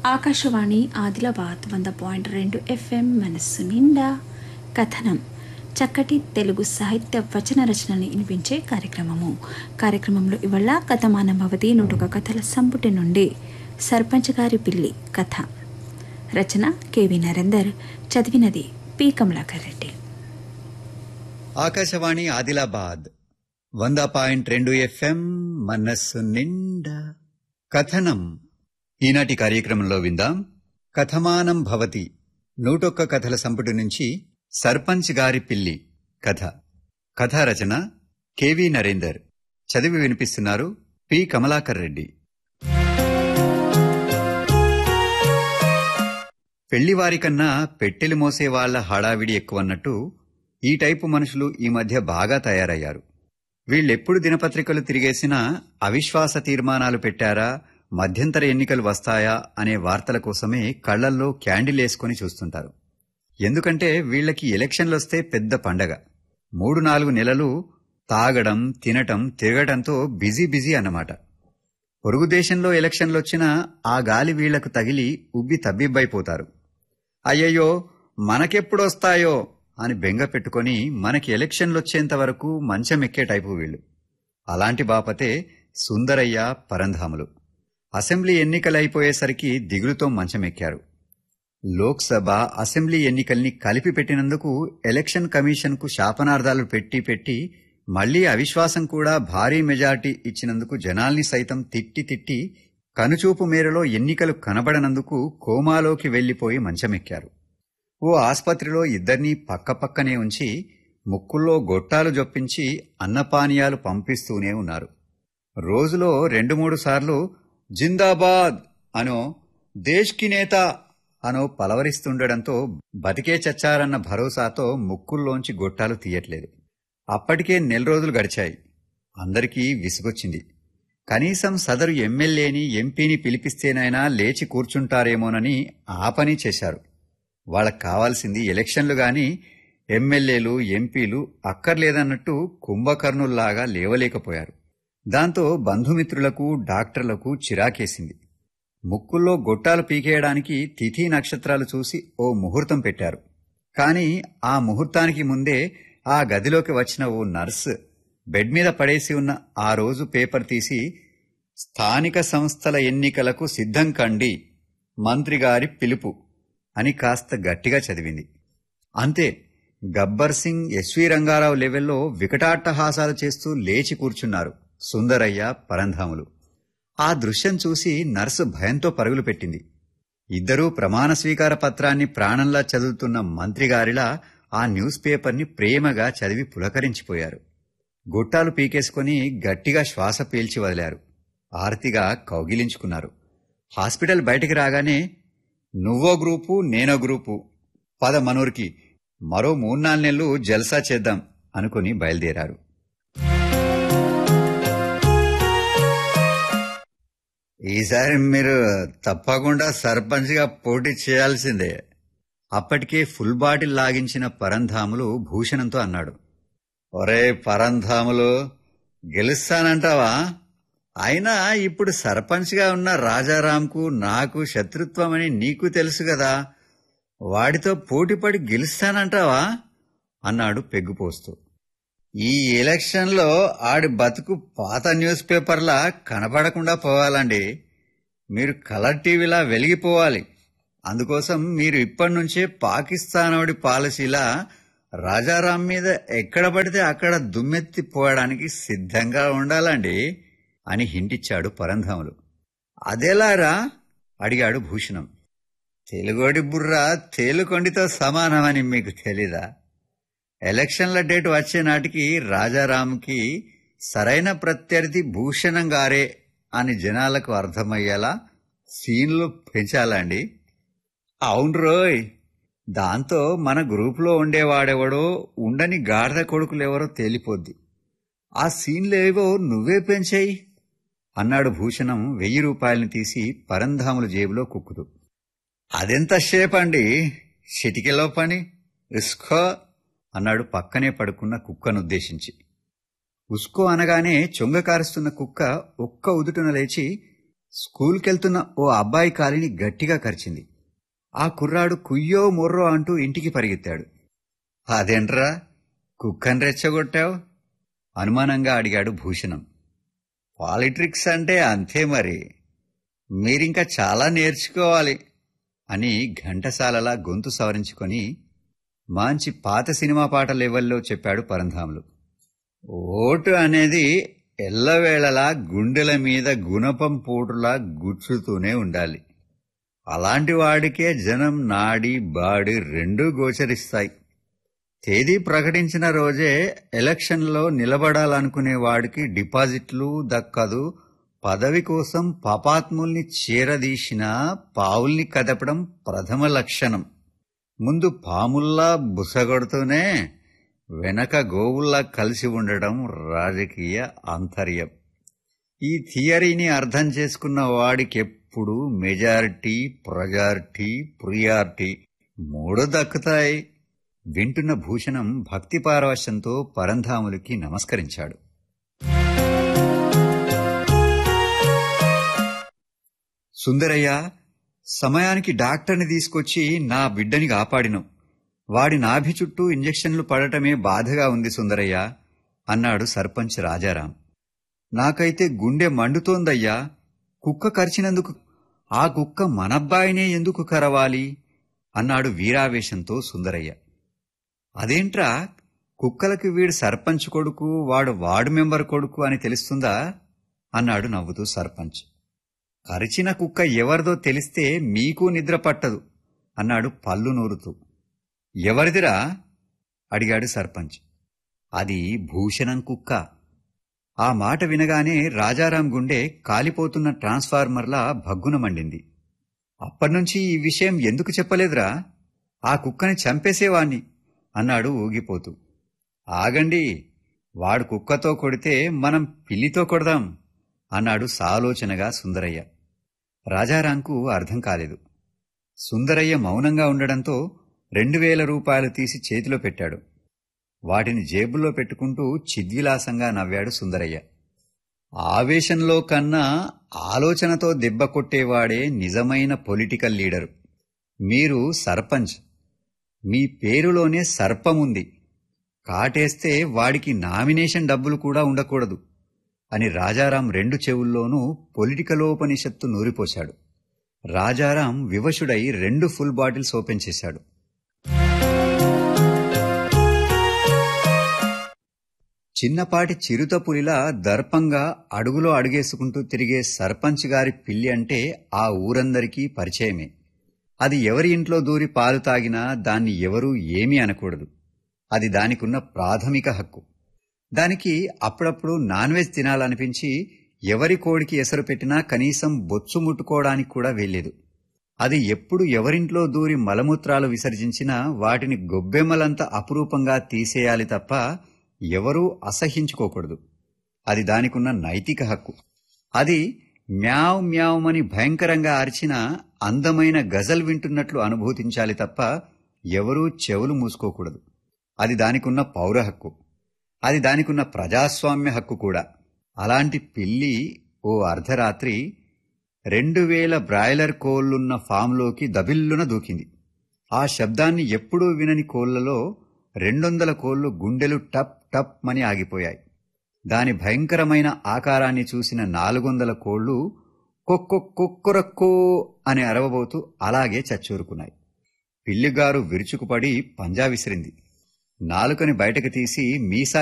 ఆకాశవాణి ఆదిలాబాద్ వంద పాయింట్ రెండు ఎఫ్ఎం మనస్సు నిండా కథనం చక్కటి తెలుగు సాహిత్య వచన రచనని వినిపించే కార్యక్రమము కార్యక్రమంలో ఇవాళ కథమానం భవతి నూటొక కథల సంపుటి నుండి సర్పంచ్ గారి పిల్లి కథ రచన కెవి నరేందర్ చదివినది పి కమలాకర్ రెడ్డి ఆకాశవాణి ఆదిలాబాద్ వంద పాయింట్ రెండు ఎఫ్ఎం మనస్సు నిండా కథనం ఈనాటి కార్యక్రమంలో విందాం కథమానం భవతి నూటొక్క కథల సంపుటి నుంచి సర్పంచ్ గారి పిల్లి కథ కథా రచన కెవి నరేందర్ చదివి వినిపిస్తున్నారు పి కమలాకర్ రెడ్డి పెళ్లివారి కన్నా పెట్టెలు మోసే వాళ్ల హడావిడి ఎక్కువన్నట్టు ఈ టైపు మనుషులు ఈ మధ్య బాగా తయారయ్యారు వీళ్ళెప్పుడు దినపత్రికలు తిరిగేసినా అవిశ్వాస తీర్మానాలు పెట్టారా మధ్యంతర ఎన్నికలు వస్తాయా అనే వార్తల కోసమే కళ్లల్లో క్యాండిలేసుకొని చూస్తుంటారు ఎందుకంటే వీళ్ళకి ఎలక్షన్లొస్తే పెద్ద పండగ మూడు నాలుగు నెలలు తాగడం తినటం తిరగటంతో బిజీ బిజీ అన్నమాట పొరుగు దేశంలో ఎలక్షన్లొచ్చినా ఆ గాలి వీళ్లకు తగిలి ఉబ్బి తబ్బిబ్బైపోతారు అయ్యయ్యో మనకెప్పుడొస్తాయో అని బెంగ పెట్టుకొని మనకి ఎలక్షన్లొచ్చేంత వరకు మంచం ఎక్కే టైపు వీళ్ళు అలాంటి బాపతే సుందరయ్య పరంధాములు అసెంబ్లీ ఎన్నికలైపోయేసరికి దిగులుతో మంచమెక్కారు లోక్సభ అసెంబ్లీ ఎన్నికల్ని కలిపి పెట్టినందుకు ఎలక్షన్ కమిషన్కు శాపనార్థాలు పెట్టి పెట్టి మళ్లీ అవిశ్వాసం కూడా భారీ మెజార్టీ ఇచ్చినందుకు జనాల్ని సైతం తిట్టి తిట్టి కనుచూపు మేరలో ఎన్నికలు కనబడనందుకు కోమాలోకి వెళ్లిపోయి మంచమెక్కారు ఓ ఆస్పత్రిలో ఇద్దర్నీ పక్కపక్కనే ఉంచి ముక్కుల్లో గొట్టాలు జొప్పించి అన్నపానీయాలు పంపిస్తూనే ఉన్నారు రోజులో రెండు మూడు సార్లు జిందాబాద్ అనో దేశ్కి నేత అనో పలవరిస్తుండడంతో బతికే చచ్చారన్న భరోసాతో ముక్కుల్లోంచి గొట్టాలు తీయట్లేదు అప్పటికే నెల రోజులు గడిచాయి అందరికీ విసుగొచ్చింది కనీసం సదరు ఎమ్మెల్యేని ఎంపీని పిలిపిస్తేనైనా లేచి కూర్చుంటారేమోనని ఆ పని చేశారు వాళ్ళకు కావాల్సింది ఎలక్షన్లు గాని ఎమ్మెల్యేలు ఎంపీలు అక్కర్లేదన్నట్టు కుంభకర్ణుల్లాగా లేవలేకపోయారు దాంతో బంధుమిత్రులకు డాక్టర్లకు చిరాకేసింది ముక్కుల్లో గొట్టాలు పీకేయడానికి తిథి నక్షత్రాలు చూసి ఓ ముహూర్తం పెట్టారు కాని ఆ ముహూర్తానికి ముందే ఆ గదిలోకి వచ్చిన ఓ నర్స్ బెడ్ మీద పడేసి ఉన్న ఆ రోజు పేపర్ తీసి స్థానిక సంస్థల ఎన్నికలకు సిద్ధం కండి మంత్రిగారి పిలుపు అని కాస్త గట్టిగా చదివింది అంతే గబ్బర్ సింగ్ ఎస్వి రంగారావు లెవెల్లో వికటాట్టహాసాలు చేస్తూ లేచి కూర్చున్నారు సుందరయ్య పరంధాములు ఆ దృశ్యం చూసి నర్సు భయంతో పరుగులు పెట్టింది ఇద్దరూ ప్రమాణ స్వీకార పత్రాన్ని ప్రాణంలా చదువుతున్న మంత్రిగారిలా ఆ న్యూస్ పేపర్ని ప్రేమగా చదివి పులకరించిపోయారు గొట్టాలు పీకేసుకొని గట్టిగా శ్వాస పీల్చి వదిలారు ఆర్తిగా కౌగిలించుకున్నారు హాస్పిటల్ బయటికి రాగానే నువ్వో గ్రూపు నేనో గ్రూపు పద మనూరికి మరో మూడు నాలుగు నెలలు జల్సా చేద్దాం అనుకుని బయలుదేరారు ఈసారి మీరు తప్పకుండా సర్పంచ్గా పోటీ చేయాల్సిందే అప్పటికే ఫుల్ బాటిల్ లాగించిన పరంధాములు భూషణంతో అన్నాడు ఒరే పరంధాములు గెలుస్తానంటావా అయినా ఇప్పుడు సర్పంచ్గా ఉన్న రాజారాంకు నాకు శత్రుత్వమని నీకు తెలుసు కదా వాడితో పోటీపడి గెలుస్తానంటావా అన్నాడు పెగ్గుపోస్తూ ఈ ఎలక్షన్లో ఆడి బతుకు పాత న్యూస్ పేపర్లా కనపడకుండా పోవాలండి మీరు కలర్ టీవీలా వెలిగిపోవాలి అందుకోసం మీరు ఇప్పటి నుంచే పాకిస్తానోడి పాలసీలా రాజారాం మీద ఎక్కడ పడితే అక్కడ దుమ్మెత్తి పోవడానికి సిద్ధంగా ఉండాలండి అని హింటిచ్చాడు పరంధాములు అదేలారా అడిగాడు భూషణం తెలుగోడి బుర్ర తేలుకొండితో సమానమని మీకు తెలీదా ఎలక్షన్ల డేట్ వచ్చే నాటికి రాజారాంకి సరైన ప్రత్యర్థి భూషణం గారే అని జనాలకు అర్థమయ్యేలా సీన్లు పెంచాలండి అవును రోయ్ దాంతో మన గ్రూపులో ఉండేవాడెవడో ఉండని గాడిద కొడుకులెవరో తేలిపోద్ది ఆ సీన్లేవో నువ్వే పెంచేయి అన్నాడు భూషణం వెయ్యి రూపాయలని తీసి పరంధాముల జేబులో కుక్కుతూ అదెంత షేపండి చిటికెలో పని ఇస్కో అన్నాడు పక్కనే పడుకున్న కుక్కనుద్దేశించి ఉస్కో అనగానే చొంగ కారుస్తున్న కుక్క ఒక్క ఉదుటున లేచి స్కూల్కెళ్తున్న ఓ అబ్బాయి కాలిని గట్టిగా కరిచింది ఆ కుర్రాడు కుయ్యో మొర్రో అంటూ ఇంటికి పరిగెత్తాడు అదేంట్రా కుక్కని రెచ్చగొట్టావు అనుమానంగా అడిగాడు భూషణం పాలిట్రిక్స్ అంటే అంతే మరి మీరింకా చాలా నేర్చుకోవాలి అని ఘంటసాలలా గొంతు సవరించుకొని మంచి పాత సినిమా పాట లెవెల్లో చెప్పాడు పరంధాములు ఓటు అనేది ఎల్లవేళలా గుండెల మీద గుణపం పూటులా గుచ్చుతూనే ఉండాలి అలాంటి వాడికే జనం నాడి బాడి రెండూ గోచరిస్తాయి తేదీ ప్రకటించిన రోజే ఎలక్షన్లో నిలబడాలనుకునే వాడికి డిపాజిట్లు దక్కదు పదవి కోసం పాపాత్ముల్ని చీరదీసిన పావుల్ని కదపడం ప్రథమ లక్షణం ముందు పాముల్లా బుసగొడుతూనే వెనక గోవుల్లా కలిసి ఉండడం రాజకీయ ఆంతర్యం ఈ థియరీని అర్థం చేసుకున్న వాడికెప్పుడు మెజారిటీ ప్రజారిటీ ప్రియారిటీ మూడు దక్కుతాయి వింటున్న భూషణం భక్తి పారవశ్యంతో పరంధాములకి నమస్కరించాడు సుందరయ్య సమయానికి డాక్టర్ని తీసుకొచ్చి నా బిడ్డని కాపాడినవు వాడి నాభి చుట్టూ ఇంజెక్షన్లు పడటమే బాధగా ఉంది సుందరయ్య అన్నాడు సర్పంచ్ రాజారాం నాకైతే గుండె మండుతోందయ్యా కుక్క కరిచినందుకు ఆ కుక్క మనబ్బాయినే ఎందుకు కరవాలి అన్నాడు వీరావేశంతో సుందరయ్య అదేంట్రా కుక్కలకి వీడు సర్పంచ్ కొడుకు వాడు వార్డు మెంబర్ కొడుకు అని తెలుస్తుందా అన్నాడు నవ్వుతూ సర్పంచ్ కరిచిన కుక్క ఎవరిదో తెలిస్తే మీకు నిద్ర పట్టదు అన్నాడు పళ్ళు నూరుతూ ఎవరిదిరా అడిగాడు సర్పంచ్ అది భూషణం కుక్క ఆ మాట వినగానే రాజారాం గుండె కాలిపోతున్న ట్రాన్స్ఫార్మర్లా భగ్గున మండింది అప్పటినుంచి ఈ విషయం ఎందుకు చెప్పలేదురా ఆ కుక్కని చంపేసేవాణ్ణి అన్నాడు ఊగిపోతూ ఆగండి వాడు కుక్కతో కొడితే మనం పిల్లితో కొడదాం అన్నాడు సాలోచనగా సుందరయ్య రాజారాంకు అర్థం కాలేదు సుందరయ్య మౌనంగా ఉండడంతో రెండు వేల రూపాయలు తీసి చేతిలో పెట్టాడు వాటిని జేబుల్లో పెట్టుకుంటూ చిద్విలాసంగా నవ్వాడు సుందరయ్య ఆవేశంలో కన్నా ఆలోచనతో దెబ్బ కొట్టేవాడే నిజమైన పొలిటికల్ లీడరు మీరు సర్పంచ్ మీ పేరులోనే సర్పముంది కాటేస్తే వాడికి నామినేషన్ డబ్బులు కూడా ఉండకూడదు అని రాజారాం రెండు చెవుల్లోనూ పొలిటికలోపనిషత్తు నూరిపోశాడు రాజారాం వివశుడై రెండు ఫుల్ బాటిల్స్ ఓపెన్ చేశాడు చిన్నపాటి చిరుత పులిలా దర్పంగా అడుగులో అడుగేసుకుంటూ తిరిగే సర్పంచ్ గారి పిల్లి అంటే ఆ ఊరందరికీ పరిచయమే అది ఎవరి ఇంట్లో దూరి పాలు తాగినా దాన్ని ఎవరూ ఏమీ అనకూడదు అది దానికున్న ప్రాథమిక హక్కు దానికి అప్పుడప్పుడు నాన్ వెజ్ తినాలనిపించి ఎవరి కోడికి ఎసరు పెట్టినా కనీసం బొచ్చు ముట్టుకోవడానికి కూడా వెళ్ళేదు అది ఎప్పుడు ఎవరింట్లో దూరి మలమూత్రాలు విసర్జించినా వాటిని గొబ్బెమ్మలంత అపురూపంగా తీసేయాలి తప్ప ఎవరూ అసహించుకోకూడదు అది దానికున్న నైతిక హక్కు అది మ్యావ్ మ్యావ్మని భయంకరంగా అరిచిన అందమైన గజల్ వింటున్నట్లు అనుభూతించాలి తప్ప ఎవరూ చెవులు మూసుకోకూడదు అది దానికున్న పౌర హక్కు అది దానికున్న ప్రజాస్వామ్య హక్కు కూడా అలాంటి పిల్లి ఓ అర్ధరాత్రి రెండు వేల బ్రాయిలర్ కోళ్లున్న ఫామ్లోకి దబిల్లున దూకింది ఆ శబ్దాన్ని ఎప్పుడూ వినని కోళ్లలో రెండొందల కోళ్లు గుండెలు టప్ టప్ మని ఆగిపోయాయి దాని భయంకరమైన ఆకారాన్ని చూసిన నాలుగొందల కోళ్లు కొక్కొక్కొక్కరక్కో అని అరవబోతూ అలాగే చచ్చూరుకున్నాయి పిల్లిగారు విరుచుకుపడి పంజా విసిరింది నాలుకని బయటకు తీసి మీసా